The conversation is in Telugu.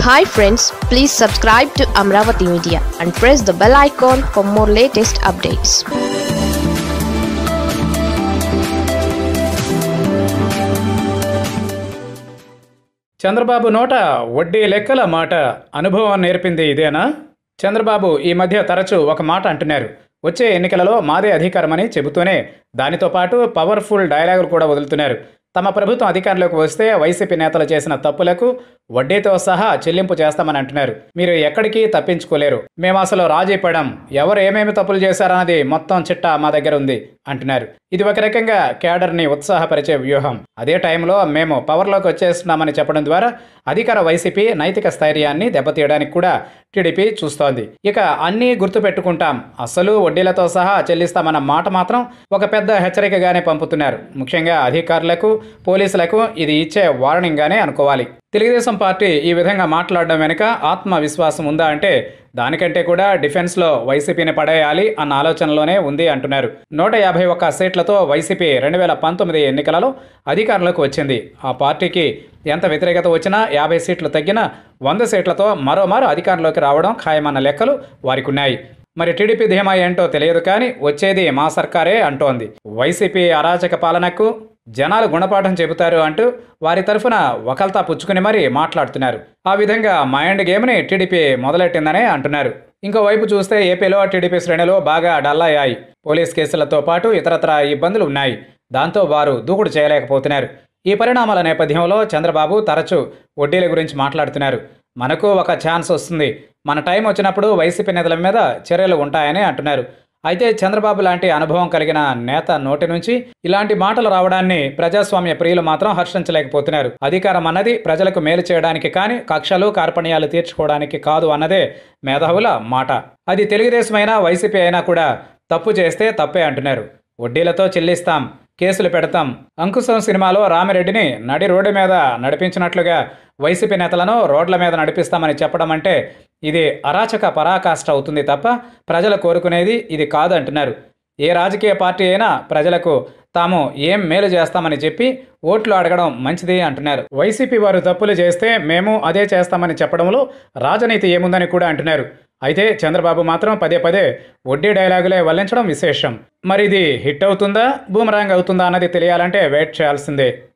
hi friends please subscribe to Amaravati media and press the bell icon for more latest updates Chandrababu నోట వడ్డీ లెక్కల మాట అనుభవం నేర్పింది ఇదేనా చంద్రబాబు ఈ మధ్య తరచూ ఒక మాట అంటున్నారు వచ్చే ఎన్నికలలో మాదే అధికారమని చెబుతూనే దానితో పాటు పవర్ఫుల్ డైలాగులు కూడా వదులుతున్నారు తమ ప్రభుత్వం అధికారంలోకి వస్తే వైసీపీ నేతలు చేసిన తప్పులకు వడ్డీతో సహా చెల్లింపు చేస్తామని అంటున్నారు మీరు ఎక్కడికి తప్పించుకోలేరు మేము అసలు రాజీ పడం ఎవరు ఏమేమి తప్పులు చేశారన్నది మొత్తం చిట్టా మా దగ్గర ఉంది అంటున్నారు ఇది ఒక రకంగా క్యాడర్ని ఉత్సాహపరిచే వ్యూహం అదే టైంలో మేము పవర్లోకి వచ్చేస్తున్నామని చెప్పడం ద్వారా అధికార వైసీపీ నైతిక స్థైర్యాన్ని దెబ్బతీయడానికి కూడా టీడీపీ చూస్తోంది ఇక అన్నీ గుర్తుపెట్టుకుంటాం అసలు వడ్డీలతో సహా చెల్లిస్తామన్న మాట మాత్రం ఒక పెద్ద హెచ్చరికగానే పంపుతున్నారు ముఖ్యంగా అధికారులకు పోలీసులకు ఇది ఇచ్చే వార్నింగ్గానే అనుకోవాలి తెలుగుదేశం పార్టీ ఈ విధంగా మాట్లాడడం వెనుక ఆత్మవిశ్వాసం ఉందా అంటే దానికంటే కూడా డిఫెన్స్లో వైసీపీని పడేయాలి అన్న ఆలోచనలోనే ఉంది అంటున్నారు నూట యాభై ఒక్క సీట్లతో వైసీపీ రెండు వేల పంతొమ్మిది ఎన్నికలలో అధికారంలోకి వచ్చింది ఆ పార్టీకి ఎంత వ్యతిరేకత వచ్చినా యాభై సీట్లు తగ్గిన వంద సీట్లతో మరోమారు అధికారంలోకి రావడం ఖాయమన్న లెక్కలు వారికి ఉన్నాయి మరి టీడీపీ ధీమా ఏంటో తెలియదు కానీ వచ్చేది మా సర్కారే అంటోంది వైసీపీ అరాచక పాలనకు జనాలు గుణపాఠం చెబుతారు అంటూ వారి తరఫున ఒకల్తా పుచ్చుకుని మరీ మాట్లాడుతున్నారు ఆ విధంగా మైండ్ గేమ్ని టీడీపీ మొదలెట్టిందనే అంటున్నారు ఇంకోవైపు చూస్తే ఏపీలో టీడీపీ శ్రేణులు బాగా డల్ అయ్యాయి పోలీస్ కేసులతో పాటు ఇతరత్ర ఇబ్బందులు ఉన్నాయి దాంతో వారు దూకుడు చేయలేకపోతున్నారు ఈ పరిణామాల నేపథ్యంలో చంద్రబాబు తరచూ వడ్డీల గురించి మాట్లాడుతున్నారు మనకు ఒక ఛాన్స్ వస్తుంది మన టైం వచ్చినప్పుడు వైసీపీ నేతల మీద చర్యలు ఉంటాయని అంటున్నారు అయితే చంద్రబాబు లాంటి అనుభవం కలిగిన నేత నోటి నుంచి ఇలాంటి మాటలు రావడాన్ని ప్రజాస్వామ్య ప్రియులు మాత్రం హర్షించలేకపోతున్నారు అధికారం అన్నది ప్రజలకు మేలు చేయడానికి కానీ కక్షలు కార్పణ్యాలు తీర్చుకోవడానికి కాదు అన్నదే మేధావుల మాట అది తెలుగుదేశమైనా వైసీపీ అయినా కూడా తప్పు చేస్తే తప్పే అంటున్నారు వడ్డీలతో చెల్లిస్తాం కేసులు పెడతాం అంకుశం సినిమాలో రామిరెడ్డిని నడి రోడ్డు మీద నడిపించినట్లుగా వైసీపీ నేతలను రోడ్ల మీద నడిపిస్తామని చెప్పడం అంటే ఇది అరాచక పరాకాష్ట అవుతుంది తప్ప ప్రజలు కోరుకునేది ఇది కాదు అంటున్నారు ఏ రాజకీయ పార్టీ అయినా ప్రజలకు తాము ఏం మేలు చేస్తామని చెప్పి ఓట్లు అడగడం మంచిది అంటున్నారు వైసీపీ వారు తప్పులు చేస్తే మేము అదే చేస్తామని చెప్పడంలో రాజనీతి ఏముందని కూడా అంటున్నారు అయితే చంద్రబాబు మాత్రం పదే పదే వడ్డీ డైలాగులే వల్లించడం విశేషం మరి ఇది హిట్ అవుతుందా బూమరాంగ్ అవుతుందా అన్నది తెలియాలంటే వెయిట్ చేయాల్సిందే